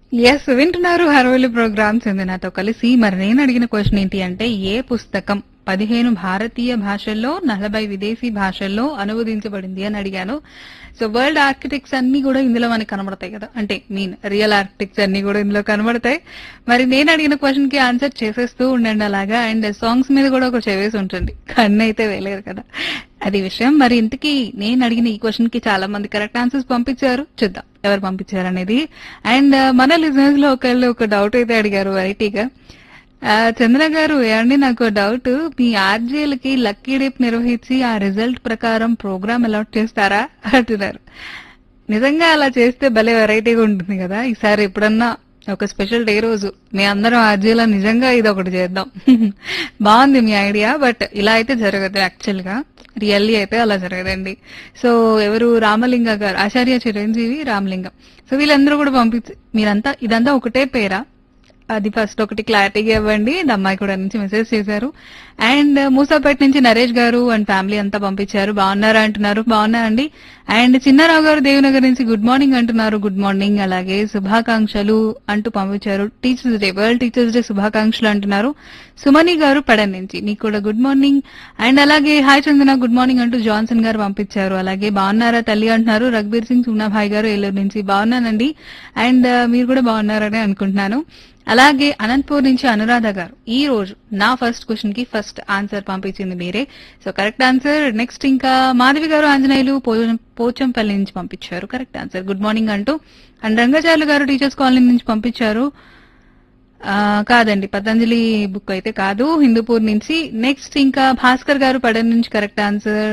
yes వింటున్నారు హర్వలి programmes ఉంది నాతో కలిసి మరి నేను అడిగిన క్వశ్చన్ ఏంటి అంటే ఏ పుస్తకం పదిహేను భారతీయ భాషల్లో నలభై విదేశీ భాషల్లో అనువదించబడింది అని అడిగాను సో వరల్డ్ ఆర్కిటెక్ట్స్ అన్ని కూడా ఇందులో మనకి కనబడతాయి కదా అంటే మీన్ రియల్ ఆర్కిటెక్ట్స్ అన్ని కూడా ఇందులో కనబడతాయి మరి నేను అడిగిన క్వశ్చన్ కి ఆన్సర్ చేసేస్తూ ఉండండి అలాగా అండ్ సాంగ్స్ మీద కూడా ఒక చెవేసి ఉంటుంది కన్ను అయితే వేయలేదు కదా అది విషయం మరి ఇంతకీ నేను అడిగిన ఈ క్వశ్చన్ కి చాలా మంది కరెక్ట్ ఆన్సర్స్ పంపించారు చూద్దాం ఎవరు పంపించారు అనేది అండ్ మన లిజనర్స్ లో ఒకళ్ళు ఒక డౌట్ అయితే అడిగారు వెరైటీగా ఆ, చంద్ర గారు ఏమండి నాకు డౌట్ మీ ఆర్జీలకి లక్కీ డేప్ నిర్వహించి ఆ రిజల్ట్ ప్రకారం ప్రోగ్రామ్ అలాట్ చేస్తారా అంటున్నారు నిజంగా అలా చేస్తే భలే వెరైటీగా ఉంటుంది కదా ఈసారి ఎప్పుడన్నా ఒక స్పెషల్ డే రోజు మీ అందరం ఆర్జీలో నిజంగా ఇది ఒకటి చేద్దాం బాగుంది మీ ఐడియా బట్ ఇలా అయితే జరగదు యాక్చువల్ గా రియల్లీ అయితే అలా జరగదండి సో ఎవరు రామలింగ గారు ఆచార్య చిరంజీవి రామలింగం సో వీళ్ళందరూ కూడా పంపించి మీరంతా ఇదంతా ఒకటే పేరా అది ఫస్ట్ ఒకటి క్లారిటీగా ఇవ్వండి ఇది అమ్మాయి కూడా నుంచి మెసేజ్ చేశారు అండ్ మూసాపేట నుంచి నరేష్ గారు అండ్ ఫ్యామిలీ అంతా పంపించారు బాగున్నారా అంటున్నారు బాగున్నారండి అండ్ చిన్నారావు గారు దేవినగర్ నుంచి గుడ్ మార్నింగ్ అంటున్నారు గుడ్ మార్నింగ్ అలాగే శుభాకాంక్షలు అంటూ పంపించారు teachers day world teachers day శుభాకాంక్షలు అంటున్నారు సుమని గారు పడన్ నుంచి మీకు కూడా గుడ్ మార్నింగ్ అండ్ అలాగే హాయ్ చందన గుడ్ మార్నింగ్ అంటూ జాన్సన్ గారు పంపించారు అలాగే బాగున్నారా తల్లి అంటున్నారు రఘుబీర్ సింగ్ సున్నాభాయ్ గారు ఏలూరు నుంచి బాగున్నానండి అండ్ మీరు కూడా బాగున్నారని అనుకుంటున్నాను అలాగే అనంతపూర్ నుంచి అనురాధ గారు ఈ రోజు నా ఫస్ట్ క్వశ్చన్ కి ఫస్ట్ ఆన్సర్ పంపించింది మీరే సో కరెక్ట్ ఆన్సర్ నెక్స్ట్ ఇంకా మాధవి గారు ఆంజనేయులు పో- పోచంపల్లి నుంచి పంపించారు కరెక్ట్ ఆన్సర్ గుడ్ మార్నింగ్ అంటూ అండ్ రంగాచార్యులు గారు టీచర్స్ కాలనీ నుంచి పంపించారు ఆ, కాదండి పతంజలి బుక్ అయితే కాదు హిందూపూర్ నుంచి నెక్స్ట్ ఇంకా భాస్కర్ గారు పడన్ నుంచి కరెక్ట్ ఆన్సర్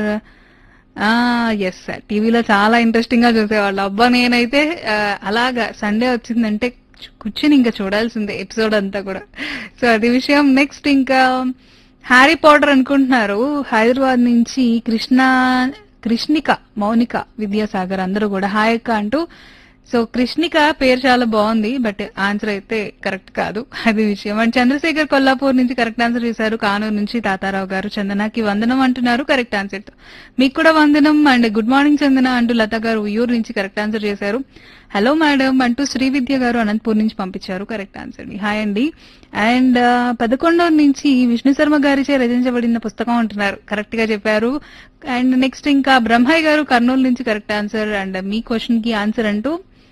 ఎస్ సార్ టీవీలో చాలా ఇంట్రెస్టింగ్ గా చూసేవాళ్ళు అబ్బా నేనైతే ఆ, అలాగా సండే వచ్చిందంటే చు- కూర్చుని ఇంకా చూడాల్సిందే ఎపిసోడ్ అంతా కూడా సో అది విషయం నెక్స్ట్ ఇంకా హ్యారీ పాటర్ అనుకుంటున్నారు హైదరాబాద్ నుంచి కృష్ణ కృష్ణిక మౌనిక విద్యాసాగర్ అందరూ కూడా హాయ్ అక్క అంటూ సో కృష్ణిక పేరు చాలా బాగుంది బట్ ఆన్సర్ అయితే కరెక్ట్ కాదు అది విషయం అండ్ చంద్రశేఖర్ కొల్లాపూర్ నుంచి కరెక్ట్ ఆన్సర్ చేశారు కానూరు నుంచి తాతారావు గారు చందనకి వందనం అంటున్నారు కరెక్ట్ ఆన్సర్ మీకు కూడా వందనం అండ్ గుడ్ మార్నింగ్ చందన అంటూ లత గారు ఉయ్యూరు నుంచి కరెక్ట్ ఆన్సర్ చేశారు హలో మేడం అంటూ శ్రీ విద్య గారు అనంతపూర్ నుంచి పంపించారు కరెక్ట్ ఆన్సర్ హాయ్ అండి అండ్ పదకొండవ నుంచి విష్ణు శర్మ గారిచే రచించబడిన పుస్తకం అంటున్నారు కరెక్ట్ గా చెప్పారు అండ్ నెక్స్ట్ ఇంకా బ్రహ్మయ్య గారు కర్నూలు నుంచి కరెక్ట్ ఆన్సర్ అండ్ మీ క్వశ్చన్ కి ఆన్సర్ అంటూ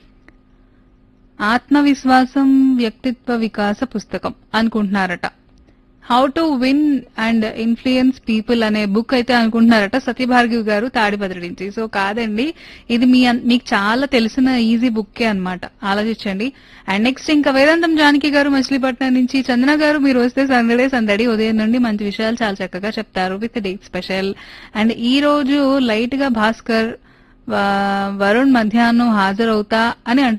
ఆత్మవిశ్వాసం వ్యక్తిత్వ వికాస పుస్తకం అనుకుంటున్నారట how to win and influence people అనే బుక్ అయితే అనుకుంటున్నారట సత్యభార్గవి గారు తాడిపత్రి నుంచి సో కాదండి ఇది మీ అన్- మీకు చాలా తెలిసిన ఈజీ బుక్కే అన్నమాట ఆలోచించండి అండ్ నెక్స్ట్ ఇంకా వేదాంతం జానకి గారు మచిలీపట్నం నుంచి చందన గారు మీరు వస్తే సందడే సందడి ఉదయం నుండి మంచి విషయాలు చాలా చక్కగా చెప్తారు విత్ డేట్ స్పెషల్ అండ్ ఈ రోజు లైట్ గా భాస్కర్ వ- వరుణ్ మధ్యాహ్నం హాజరవుతా అని అంటున్నారు